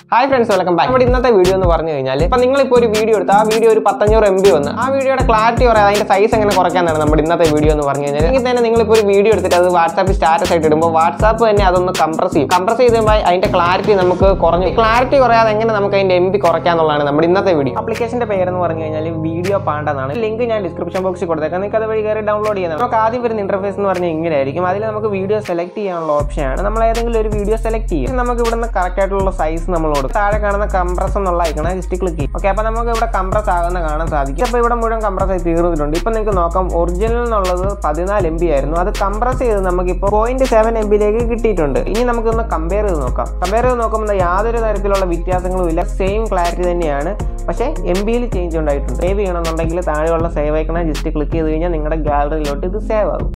hi friends welcome back നമ്മുടെ ഇന്നത്തെ video എന്ന് പറഞ്ഞു കഴിഞ്ഞാൽ ഇപ്പൊ നിങ്ങളിപ്പോൾ ഒരു വീഡിയോ എടുത്ത് ആ വീഡിയോ ഒരു പത്തഞ്ഞൂറ് എം ബി വന്ന് ആ വീഡിയോയുടെ ക്ലാരിറ്റി പറയാം അതിന്റെ സൈസ് എങ്ങനെ കുറയ്ക്കാനാണ് നമ്മുടെ ഇന്നത്തെ വീഡിയോ എന്ന് പറഞ്ഞു കഴിഞ്ഞാൽ എങ്കിൽ തന്നെ നിങ്ങളിപ്പോൾ ഒരു വീഡിയോ എടുത്തിട്ട് അത് വാട്സാപ്പ് സ്റ്റാറ്റസ് ആയിട്ട് ഇടുമ്പോൾ വാട്സാപ്പ് തന്നെ അതൊന്ന് കംപ്രസ് ചെയ്യും കംപ്രസ് ചെയ്ത് കഴിയുമ്പോൾ അതിന്റെ ക്ലാരിറ്റി നമുക്ക് കുറഞ്ഞു ക്ലാരിറ്റി കുറയാതെ എങ്ങനെ നമുക്ക് അതിന്റെ എം ബി കുറയ്ക്കാന്നുള്ളതാണ് നമ്മുടെ ഇന്നത്തെ വീഡിയോ ആപ്ലിക്കേഷന്റെ പേരെന്ന് പറഞ്ഞു കഴിഞ്ഞാൽ വീഡിയോ പാണ്ട എന്നാണ് ലിങ്ക് ഞാൻ ഡിസ്ക്രിപ്ഷൻ ബോക്സിൽ കൊടുത്തേക്കാം നിങ്ങൾക്ക് അത് വഴി കയറി ഡൗൺലോഡ് ചെയ്യാം നമുക്ക് ആദ്യം വരുന്ന ഇന്റർഫേസ് എന്ന് പറഞ്ഞാൽ ഇങ്ങനെ ആയിരിക്കും അതിൽ നമുക്ക് വീഡിയോ സെലക്ട് ചെയ്യാനുള്ള ഓപ്ഷനാണ് നമ്മൾ ഏതെങ്കിലും ഒരു വീഡിയോ സെലക്ട് ചെയ്യും നമുക്ക് ഇവിടുന്ന് കറക്റ്റ് ആയിട്ടുള്ള സൈസ് നമ്മൾ കൊടുക്കും താഴെ കാണുന്ന കംപ്രസ് എന്നുള്ള ഐക്കണ ജസ്റ്റ് ക്ലിക്ക് ചെയ്യും ഓക്കെ അപ്പോൾ നമുക്ക് ഇവിടെ കംപ്രസ് ആകുന്ന കാണാൻ സാധിക്കും അപ്പോൾ ഇവിടെ മുഴുവൻ കംപ്രസ് ആയി തീർന്നിട്ടുണ്ട് ഇപ്പം നിങ്ങൾക്ക് നോക്കാം ഒറിജിനൽ എന്നുള്ളത് പതിനാല് എം ബി ആയിരുന്നു അത് കംപ്രസ് ചെയ്ത് നമുക്ക് ഇപ്പോൾ പോയിന്റ് സെവൻ എം ബിയിലേക്ക് കിട്ടിയിട്ടുണ്ട് ഇനി നമുക്കൊന്ന് കമ്പയർ ചെയ്ത് നോക്കാം കമ്പയർ ചെയ്ത് നോക്കുമ്പോൾ യാതൊരു തരത്തിലുള്ള വ്യത്യാസങ്ങളും ഇല്ല സെയിം ക്ലാരിറ്റി തന്നെയാണ് പക്ഷേ എം ബിയിൽ ചേഞ്ച് ഉണ്ടായിട്ടുണ്ട് സേവ് ചെയ്യണമെന്നുണ്ടെങ്കിൽ താഴെയുള്ള സേവ് ഐക്കണ ജസ്റ്റ് ക്ലിക്ക് ചെയ്ത് കഴിഞ്ഞാൽ നിങ്ങളുടെ ഗാലറിയിലോട്ട് ഇത് സേവ് ആകും